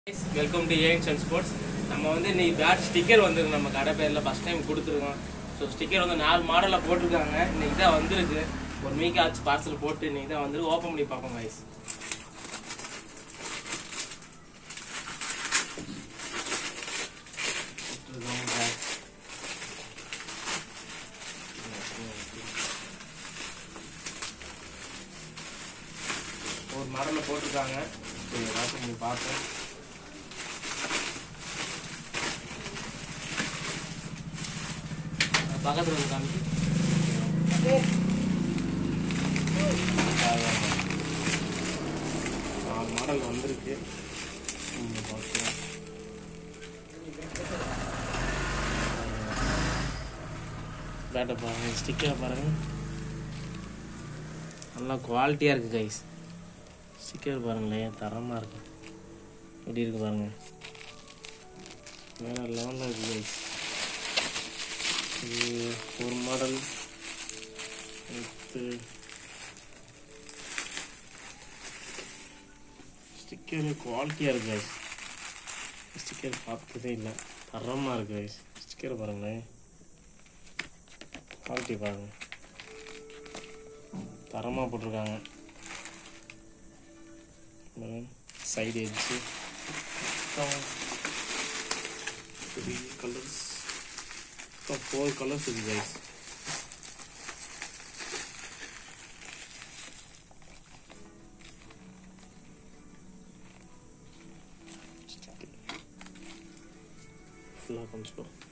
Welcome to ஏஎன்சன் sports நம்ம வந்து இன்னைக்கு பேட் ஸ்டிக்கர் வந்திருக்கு நம்ம கடை பேரில் ஃபஸ்ட் டைம் கொடுத்துருக்கோம் ஸோ ஸ்டிக்கர் வந்து நாலு மாடலில் போட்டிருக்காங்க இன்னைக்கு தான் வந்திருக்கு ஒரு மீக்கு ஆச்சு பார்சல் போட்டு இன்னைக்கு தான் வந்து ஓப்பன் பண்ணி பார்ப்போம் guys போட்டிருக்காங்க bat. ஒரு மாடலில் போட்டிருக்காங்க சரி ஏதாச்சும் நீ பார்ப்போம் பக்கத்தில் வந்து காமிச்சு நாலு மாடல் வந்திருக்கு ம், பார்க்கலாம். பேட்டை பாருங்க ஸ்டிக்கரை பாருங்க நல்லா குவாலிட்டியாக இருக்குது கைஸ் ஸ்டிக்கர் பாருங்களேன் தரமாக இருக்கு எப்படி இருக்கு பாருங்க வேற லெவலில் இருக்கு கைஸ் இது ஒரு மாடல் அடுத்து ஸ்டிக்கர் குவாலிட்டியாக இருக்கு கைஸ் ஸ்டிக்கர் பார்த்ததே இல்லை தரமாக இருக்கு கைஸ் ஸ்டிக்கர் பாருங்களேன் குவாலிட்டி பாருங்க தரமாக போட்டிருக்காங்க side edge three colours four colours இருக்கு கைஸ் ஃபுல்லாக கொஞ்சம்